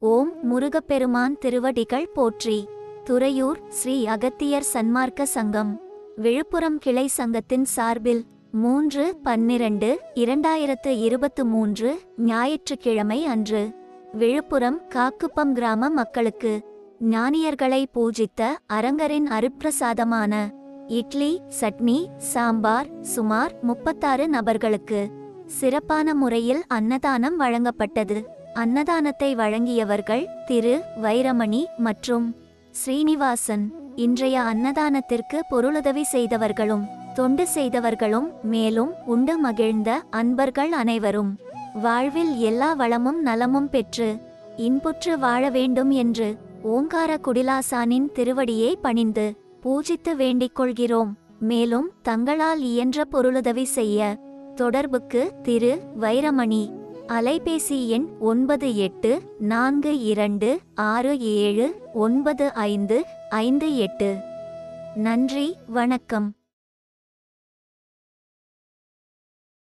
ஓம் முருகப்பெருமான் திருவடிகள் போற்றி துறையூர் ஸ்ரீ அகத்தியர் சன்மார்க்க சங்கம் விழுப்புரம் கிளை சங்கத்தின் சார்பில் மூன்று பன்னிரண்டு இரண்டாயிரத்து இருபத்து மூன்று ஞாயிற்றுக்கிழமை அன்று விழுப்புரம் காக்குப்பம் கிராம மக்களுக்கு ஞானியர்களை பூஜித்த அரங்கரின் அருட்பிரசாதமான இட்லி சட்னி சாம்பார் சுமார் முப்பத்தாறு நபர்களுக்கு சிறப்பான முறையில் அன்னதானம் வழங்கப்பட்டது அன்னதானத்தை வழங்கியவர்கள் திரு வைரமணி மற்றும் ஸ்ரீனிவாசன் இன்றைய அன்னதானத்திற்கு பொருளுதவி செய்தவர்களும் தொண்டு செய்தவர்களும் மேலும் உண்டு மகிழ்ந்த அன்பர்கள் அனைவரும் வாழ்வில் எல்லா வளமும் நலமும் பெற்று இன்புற்று வாழ வேண்டும் என்று ஓங்கார குடிலாசானின் திருவடியை பணிந்து பூஜித்து வேண்டிக் கொள்கிறோம் மேலும் தங்களால் இயன்ற பொருளுதவி செய்ய தொடர்புக்கு திரு வைரமணி அலைபேசி எண் ஒன்பது எட்டு நான்கு இரண்டு ஆறு ஏழு ஒன்பது ஐந்து ஐந்து எட்டு நன்றி வணக்கம்